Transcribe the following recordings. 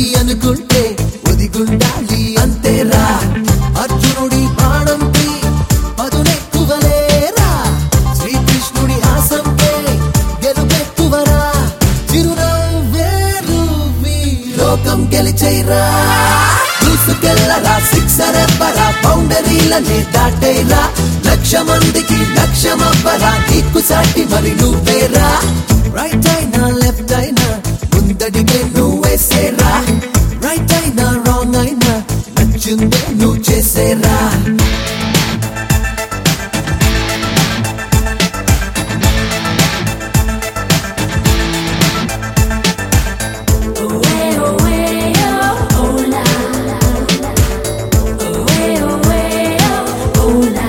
అనుకుంటే ఒదిగుండాలి అంతేరా అర్జునుడి బాణంకి పదునెక్కువలేరా శ్రీకృష్ణుడి హాసంకే గెలుపెక్కువరా చిరునవ్వేరు లోకం గెలిచైరా దూసుకెళ్ళరా సిక్సర్ ఎవ్వరా బౌండరీలని దాటేరా లక్ష మందికి లక్షమవ్వరా నీకు సాటి మరి నువ్వేరా రైట్ అయినా లెఫ్ట్ అయినా ముందడిగే నువ్వేసేరా రైట్ అయినా రాంగ్ అయినా నచ్చిందే నువ్వు చేసేరా Away, away, oh, oh la. Away, away, oh, oh la.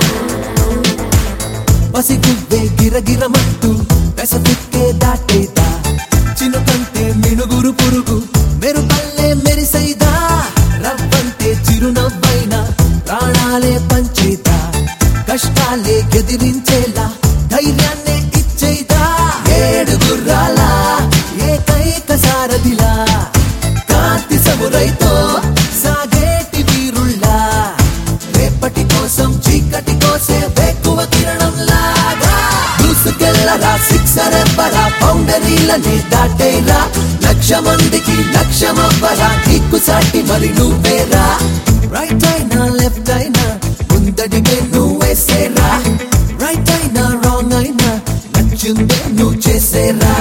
పసిగువ్వే గిరగిరమంటూ పెసతిక్కే దాటేదా చినుకంటే మినుగురు పురుగు మెరుపల్లే మెరిసైదా రవ్వంటే చిరునవ్వైనా ప్రాణాలే పంచేదా కష్టాలే ఎదిరించేలా ధైర్యాన్నే ఇచ్చేదా ఏడు గుర్రాల ఏకైక సారథిలా కాంతి సమురైతో సాగేటి వీరుల్లా రేపటి కోసం చీకటి కోసే వేకువ కిరణం లాగా దూసుకెళ్ళరా సిక్సర్ ఎవ్వరా బౌండరీలని దాటేరా లక్ష మందికి లక్షమవ్వరా నీకు సాటి మరి నువ్వేరా రైట్ అయినా లెఫ్ట్ అయినా ముందడిగే నువ్వేసేరా రైట్ అయినా రాంగ్ అయినా నచ్చిందే నువ్వు చేసేరా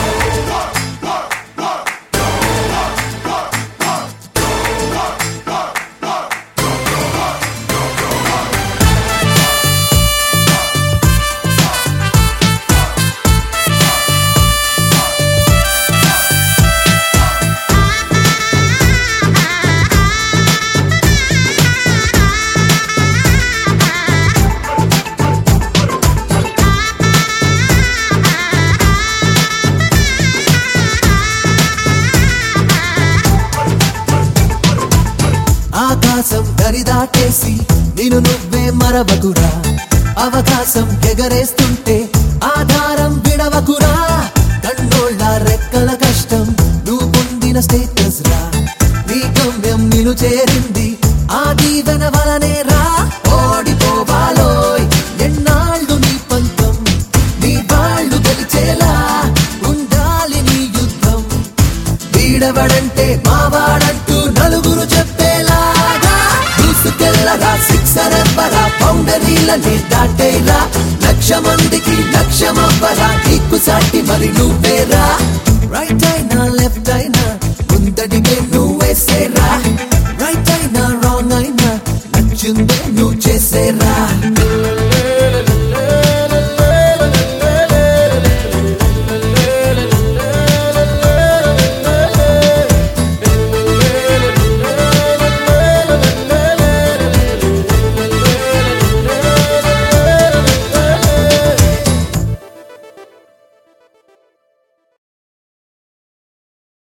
ఆకాశం దరిదాటేసి నేను నువ్వే మరవకురా అవకాశం ఎగరేస్తుంటే ఆధారం విడవకురా కన్నోళ్ళ రెక్కల కష్టం నువ్వు పొందిన స్టేటస్ రా నీ గమ్యం నిన్ను చేరింది ఆ దీవెన వలనే రా ఓడిపోవాలోయ్ ఎన్నాళ్ళు నీ పంతం నీ వాళ్ళు గెలిచేలా ఉండాలి నీ యుద్ధం వీడవడంటే మావాడంటూ నలుగురు చెప్పేలాగా దూసుకెళ్ళరా సిక్సర్ ఎవ్వరా బౌండరీలని దాటేరా లక్ష మందికి లక్షమవ్వరా నీకు సాటి మరి నువ్వేరా రైట్ అయినా లెఫ్ట్ అయినా